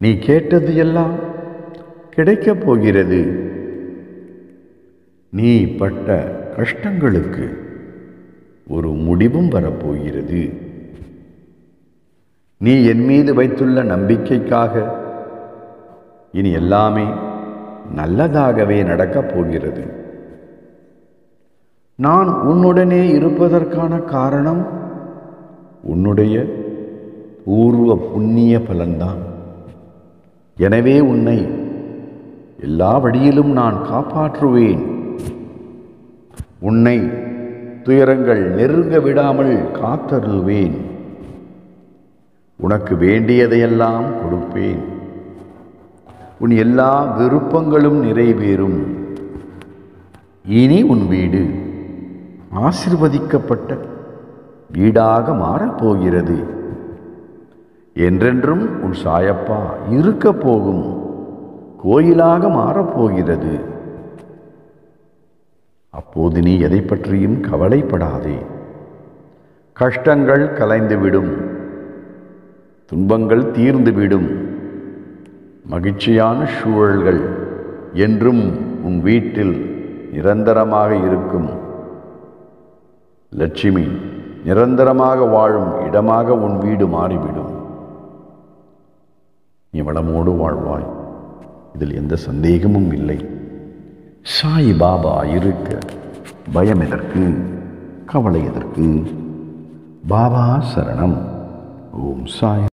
நீ கேட்டது எல்லாம் கிடைக்கப் போகிறது நீ பட்ட கஷ்டங்களுக்கு ஒரு முடிவும் வரப்போகிறது நீ என் மீது வைத்துள்ள நம்பிக்கைக்காக இனி எல்லாமே நல்லதாகவே நடக்கப் போகிறது நான் உன்னுடனே இருப்பதற்கான காரணம் உன்னுடைய பூர்வ புண்ணிய பலன்தான் எனவே உன்னை எல்லா வழியிலும் நான் காப்பாற்றுவேன் உன்னை துயரங்கள் நெருங்க விடாமல் காத்தருள்வேன் உனக்கு வேண்டியதையெல்லாம் கொடுப்பேன் உன் எல்லா விருப்பங்களும் நிறைவேறும் இனி உன் வீடு ஆசிர்வதிக்கப்பட்ட வீடாக மாறப்போகிறது என்றென்றும் உன் சாயப்பா இருக்கப் போகும் கோயிலாக மாறப்போகிறது அப்போது நீ எதை பற்றியும் கவலைப்படாதே கஷ்டங்கள் கலைந்துவிடும் துன்பங்கள் தீர்ந்துவிடும் மகிழ்ச்சியான சூழல்கள் என்றும் உன் வீட்டில் நிரந்தரமாக இருக்கும் லட்சுமி நிரந்தரமாக வாழும் இடமாக உன் வீடு மாறிவிடும் நீ வளமோடு வாழ்வாய் இதில் எந்த சந்தேகமும் இல்லை சாய் பாபா இருக்க பயம் எதற்கு கவலை எதற்கு பாபா சரணம் ஓம் சாய்